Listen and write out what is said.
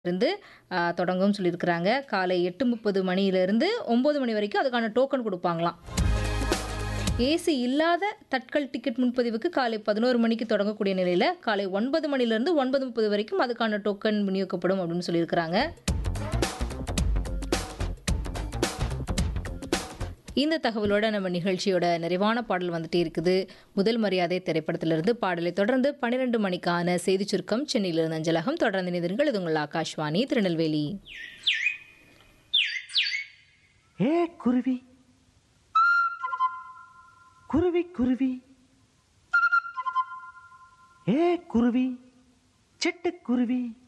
இருந்து அ, தொடங்கும்னு சொல்லியிருக்கிறாங்க. காலை 8:30 மணியிலிருந்து 9 மணி வரைக்கும் அதுக்கான டோக்கன் குடுப்பாங்களாம். ஏசி இல்லாத தட்கல் டிக்கெட் முன்பதிவுக்கு காலை 11 மணிக்கு தொடங்கக்கூடிய நிலையில, காலை 9 மணியிலிருந்து 9:30 வரைக்கும் அதுக்கான டோக்கன் விநியோகிக்கப்படும் அப்படின்னு சொல்லியிருக்கிறாங்க. இந்த தகவலோட நம்ம நிகழ்ச்சியோட நிறைவான பாடல் வந்துட்டே இருக்குது. முதல் மரியாதை திரைப்படத்திலிருந்து பாடலை தொடர்ந்து 12 மணிக்கான செய்திச் சுருக்கம் சென்னையிலிருந்து அஞ்சலகம். தொடர்ந்து இணைந்திருங்கள். இது உங்கள் ஆகாஷ்வாணி திருநெல்வேலி. ஏ குருவி குருவி குருவி ஏ குருவி சிட்டுக்குருவி